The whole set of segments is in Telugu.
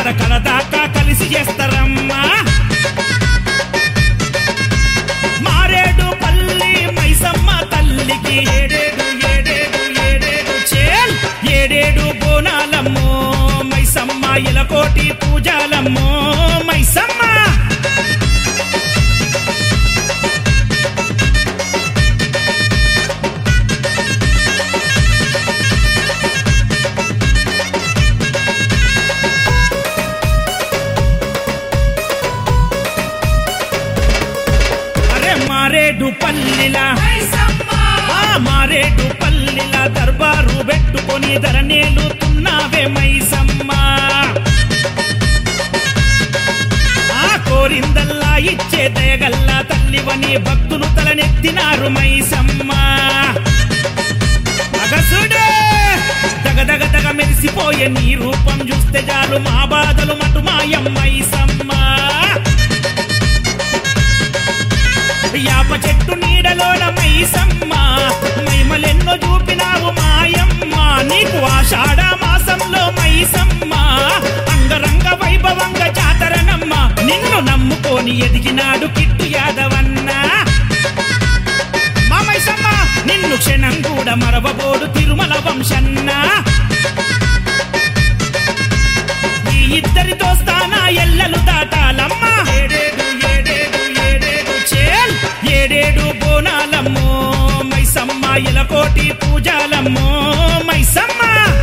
జాతర కలదాకా కలిసి చేస్తారమ్మా మారేడు పల్లి మైసమ్మ తల్లికి ఏడేడు ఏడేడు ఏడేడు చేల్ ఏడేడు బోనాలమ్మో మైసమ్మ ఇలకోటి పూజాలమ్మో మైసమ్మ అరే మారేడు పల్లిలా ఆ మారేడు పల్లిల దర్బారు పెట్టుకొని ధరనేలుతున్నావే మైసమ్మ ఆ కోరిందల్లా ఇచ్చే దయగల్లా తల్లివని భక్తులు తలనెత్తినారు మైసమ్మ అగసుడే దగ దగ దగ మెరిసిపోయే నీ రూపం చూస్తే చాలు మా బాధలు మటు మాయం మైసమ్మ యాప చెట్టు నీడలోన మైసమ్మ మైమలెన్నో చూపినావు మాయమ్మ నీకు ఆషాఢ మాసంలో మైసమ్మ అంగరంగ వైభవంగ జాతరనమ్మ నిన్ను నమ్ముకొని ఎదిగినాడు కిట్టు యాదవన్న మా మైసమ్మ నిన్ను క్షణం కూడా మరవబోడు తిరుమల వంశన్న ఈ ఇద్దరి దోస్తానా ఎల్లలు దాటాలమ్మా ఏడేడు ఏడేడు ఏడేడు చేల్ ఏడేడు బోనాలమ్మో మైసమ్మ ఇలకోటి పూజాలమ్మో మైసమ్మ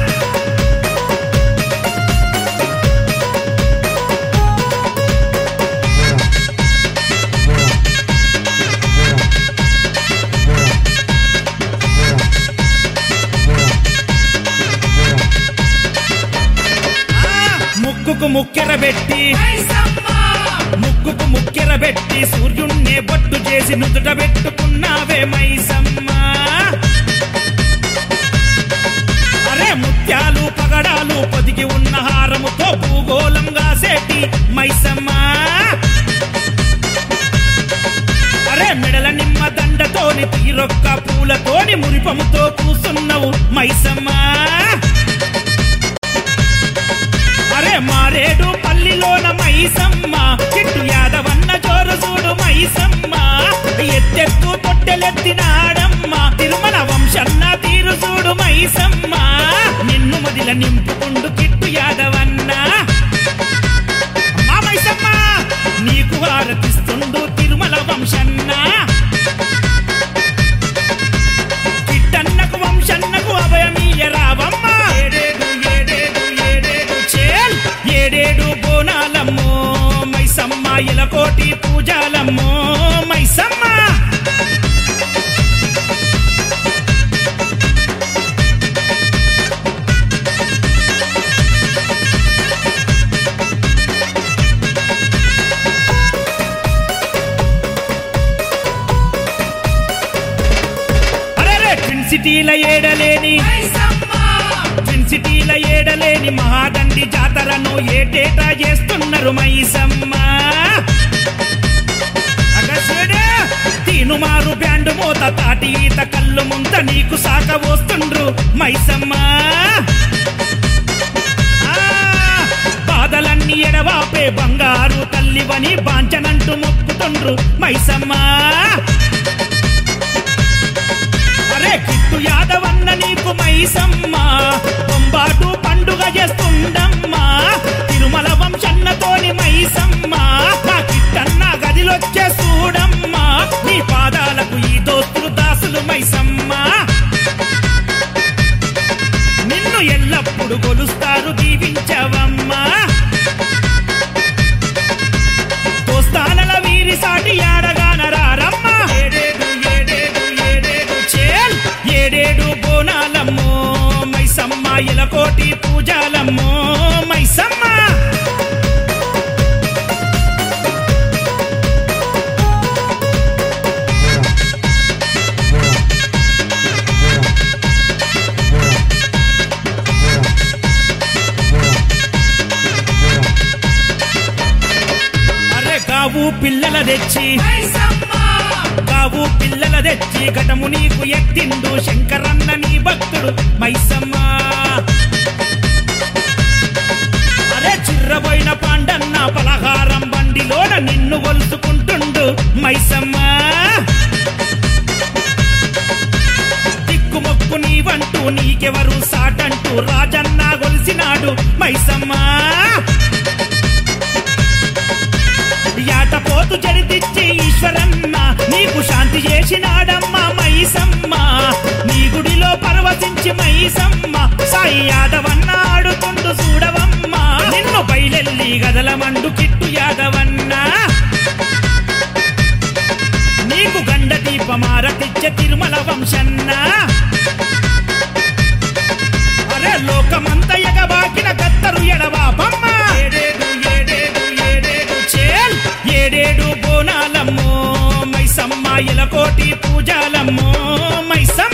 ఆ, ముక్కుకు ముక్కెర పెట్టి ముక్కుకు ముక్కెర పెట్టి సూర్యుణ్ణే బొట్టు చేసి నుదుట పెట్టుకున్నావే మైసమ్మ అరే ముత్యాలు పగడాలు పొదిగి ఉన్న హారముతో భూగోళంగా సేటి మైసమ్మ అరే మెడల నిమ్మ దండతోని తీరొక్క పూలతోని మురిపముతో కూసున్నవు మైసమ్మ అరే మారేడు పల్లిలోన మైసమ్మ చిట్టు యాదవన్న జోరు చూడు మైసమ్మ ఎత్తెత్తు తొట్టెలెత్తినాడమ్మ తిరుమల వంశన్న తీరు చూడు మైసమ్మ నిన్ను మదిల నింపుకుండు కిట్టు యాదవన్న మా మైసమ్మ నీకు హారతిస్తుండు తిరుమల వంశన్న కిట్టన్నకు వంశన్నకు అభయమీయ రావమ్మ ఏడేడు ఏడేడు ఏడేడు చేల్ ఏడేడు బోనాలమ్మో మైసమ్మ ఇలకోటి పూజాలమ్మో మైసమ్మ అరే ట్విన్ సిటీల ఏడలేని ట్విన్ సిటీల ఏడలేని మహాదండి జాతరను ఏటేటా చేస్తున్నారు మైసమ్మ అగసుడే తీనుమారు బ్యాండు మోత తాటి ఈత కళ్ళు ముంత నీకు సాక వస్తుండ్రు మైసమ్మ ఆ, బాధలన్నీ ఎడవాపే బంగారు తల్లివని బాంచనంటూ మొక్కుతుండ్రు మైసమ్మ అరే కిట్టు యాదవన్న నీకు మైసమ్మ బొంబాటు పండుగ చేస్తుండమ్మా తిరుమల వంశన్నతోని మైసమ్మ నా కిట్టన్న గదిలొచ్చే చూడమ్మా నీ పాదాలకు ఈ దోస్తులు దాసులు మైసమ్మ నిన్ను ఎల్లప్పుడు కొలుస్తారు దీవించవమ్మా దోస్తానల వీరి సాటి ఆడగాన రారమ్మా ఏడేడు ఏడేడు ఏడేడు చేల్ ఏడేడు బోనాలమ్మో మైసమ్మ ఇలకోటి పూజాలమ్మో మైసమ్మ అరే గావు పిల్లల తెచ్చి గావు పిల్లల తెచ్చి ఘటము నీకు ఎత్తిండు శంకరన్న నీ భక్తుడు మైసమ్మ అరే చిర్రబోయి మైసమ్మ దిక్కుమొక్కు నీవంటూ నీకెవరు సాటంటూ రాజన్న గొలిసినాడు మైసమ్మ యాటపోతు జరిదిచ్చి ఈశ్వరన్న నీకు శాంతి చేసినాడమ్మ మైసమ్మ నీ గుడిలో పరవశించి మైసమ్మ సాయి యాదవన్న ఆడుతుండు చూడవమ్మ నిన్ను బయలెల్లి గదలమండు కిట్టు యాదవన్న నీకు గండ దీపమారతిచ్చ తిరుమల వంశన్న అరే లోకమంత ఎగబాకిన గత్తరు ఎడవాపమ్మ ఏడేడు ఏడేడు ఏడేడు చేల్ ఏడేడు బోనాలమ్మో మైసమ్మ ఇలకోటి పూజాలమ్మో మైసమ్మ